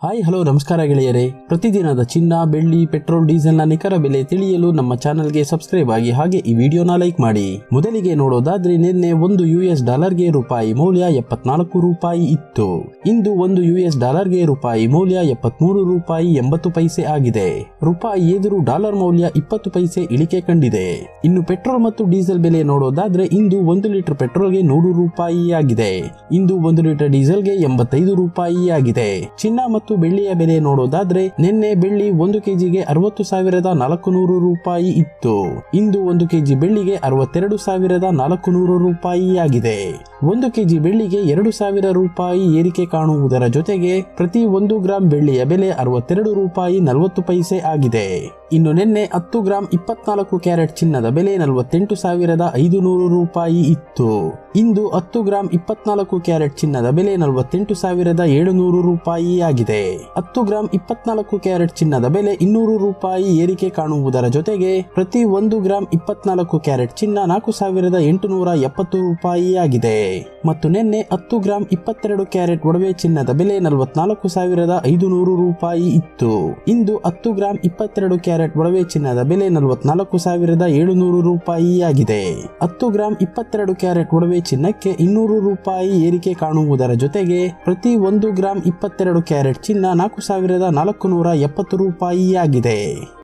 hi hello ನಮಸ್ಕಾರ ಗೆಳೆಯರೇ ಪ್ರತಿದಿನದ ಚಿನ್ನ ಬೆಳ್ಳಿ ಪೆಟ್ರೋಲ್ ಡೀಸೆಲ್ನ ನಿಖರ ಬೆಲೆ ತಿಳಿಯಲು ನಮ್ಮ ಚಾನಲ್ಗೆ ಸಬ್ಸ್ಕ್ರೈಬ್ ಆಗಿ ಹಾಗೆ ಈ ವಿಡಿಯೋನ ಲೈಕ್ ಮಾಡಿ ಮೊದಲಿಗೆ ನೋಡೋದಾದ್ರೆ ನಿನ್ನೆ ಒಂದು ಯು ಎಸ್ ಡಾಲರ್ಗೆ ರೂಪಾಯಿ ಮೌಲ್ಯ ಎಪ್ಪತ್ನಾಲ್ಕು ರೂಪಾಯಿ ಇತ್ತು ಇಂದು ಒಂದು ಯು ಎಸ್ ಡಾಲರ್ಗೆ ರೂಪಾಯಿ ಮೌಲ್ಯ ಎಪ್ಪತ್ಮೂರು ರೂಪಾಯಿ ಎಂಬತ್ತು ಪೈಸೆ ಆಗಿದೆ ರೂಪಾಯಿ ಎದುರು ಡಾಲರ್ ಮೌಲ್ಯ ಇಪ್ಪತ್ತು ಪೈಸೆ ಇಳಿಕೆ ಕಂಡಿದೆ ಇನ್ನು ಪೆಟ್ರೋಲ್ ಮತ್ತು ಡೀಸೆಲ್ ಬೆಲೆ ನೋಡೋದಾದ್ರೆ ಇಂದು ಒಂದು ಲೀಟರ್ ಪೆಟ್ರೋಲ್ಗೆ ನೂರು ರೂಪಾಯಿ ಆಗಿದೆ ಇಂದು ಒಂದು ಲೀಟರ್ ಡೀಸೆಲ್ಗೆ ಎಂಬತ್ತೈದು ರೂಪಾಯಿ ಆಗಿದೆ ಚಿನ್ನ ಮತ್ತು ಬೆಳ್ಳಿಯ ಬೆಲೆ ನೋಡೋದಾದ್ರೆ ನಿನ್ನೆ ಬೆಳ್ಳಿ ಒಂದು ಕೆಜಿಗೆ ಅರವತ್ತು ಸಾವಿರದ ನಾಲ್ಕು ನೂರು ರೂಪಾಯಿ ಇತ್ತು ಇಂದು ಒಂದು ಕೆಜಿ ಬೆಳ್ಳಿಗೆ ಅರವತ್ತೆರಡು ಸಾವಿರದ ನಾಲ್ಕು ನೂರು ರೂಪಾಯಿ ಆಗಿದೆ ಒಂದು ಕೆಜಿ ಬೆಳ್ಳಿಗೆ ಎರಡು ಸಾವಿರ ರೂಪಾಯಿ ಏರಿಕೆ ಕಾಣುವುದರ ಜೊತೆಗೆ ಪ್ರತಿ ಒಂದು ಗ್ರಾಂ ಬೆಳ್ಳಿಯ ಬೆಲೆ ಅರವತ್ತೆರಡು ರೂಪಾಯಿ ನಲವತ್ತು ಪೈಸೆ ಆಗಿದೆ ಇನ್ನು ನಿನ್ನೆ ಹತ್ತು ಗ್ರಾಂ ಇಪ್ಪತ್ನಾಲ್ಕು ಕ್ಯಾರೆಟ್ ಚಿನ್ನದ ಬೆಲೆ ನಲವತ್ತೆಂಟು ಸಾವಿರದ ಐದು ನೂರು ರೂಪಾಯಿ ಇತ್ತು ಇಂದು ಹತ್ತು ಗ್ರಾಂ ಇಪ್ಪತ್ನಾಲ್ಕು ಕ್ಯಾರೆಟ್ ಚಿನ್ನದ ಬೆಲೆ ನಲವತ್ತೆಂಟು ಸಾವಿರದ ಏಳುನೂರು ರೂಪಾಯಿ ಆಗಿದೆ ಹತ್ತು ಗ್ರಾಂ ಇಪ್ಪತ್ನಾಲ್ಕು ಕ್ಯಾರೆಟ್ ಚಿನ್ನದ ಬೆಲೆ ಇನ್ನೂರು ರೂಪಾಯಿ ಏರಿಕೆ ಕಾಣುವುದರ ಜೊತೆಗೆ ಪ್ರತಿ ಒಂದು ಗ್ರಾಂ ಇಪ್ಪತ್ನಾಲ್ಕು ಕ್ಯಾರೆಟ್ ಚಿನ್ನ ನಾಲ್ಕು ಸಾವಿರದ ಎಂಟುನೂರ ಎಪ್ಪತ್ತು ರೂಪಾಯಿ ಆಗಿದೆ ಮತ್ತು ನಿನ್ನೆ ಹತ್ತು ಗ್ರಾಂ ಇಪ್ಪತ್ತೆರಡು ಕ್ಯಾರೆಟ್ ಒಡವೆ ಚಿನ್ನದ ಬೆಲೆ ನಲವತ್ನಾಲ್ಕು ಸಾವಿರದ ಐದು ನೂರು ರೂಪಾಯಿ ಇತ್ತು ಇಂದು ಹತ್ತು ಗ್ರಾಂ ಇಪ್ಪತ್ತೆರಡು ಕ್ಯಾರೆಟ್ ಒಡವೆ ಚಿನ್ನದ ಬೆಲೆ ನಲವತ್ನಾಲ್ಕು ಸಾವಿರದ ಏಳುನೂರು ರೂಪಾಯಿ ಆಗಿದೆ ಹತ್ತು ಗ್ರಾಂ ಇಪ್ಪತ್ತೆರಡು ಕ್ಯಾರೆಟ್ ಒಡವೆ ಚಿನ್ನಕ್ಕೆ ಇನ್ನೂರು ರೂಪಾಯಿ ಏರಿಕೆ ಕಾಣುವುದರ ಜೊತೆಗೆ ಪ್ರತಿ ಒಂದು ಗ್ರಾಂ ಇಪ್ಪತ್ತೆರಡು ಕ್ಯಾರೆಟ್ ಚಿನ್ನ ನಾಲ್ಕು ಸಾವಿರದ ನಾಲ್ಕು ನೂರ ಎಪ್ಪತ್ತು ರೂಪಾಯಿ ಆಗಿದೆ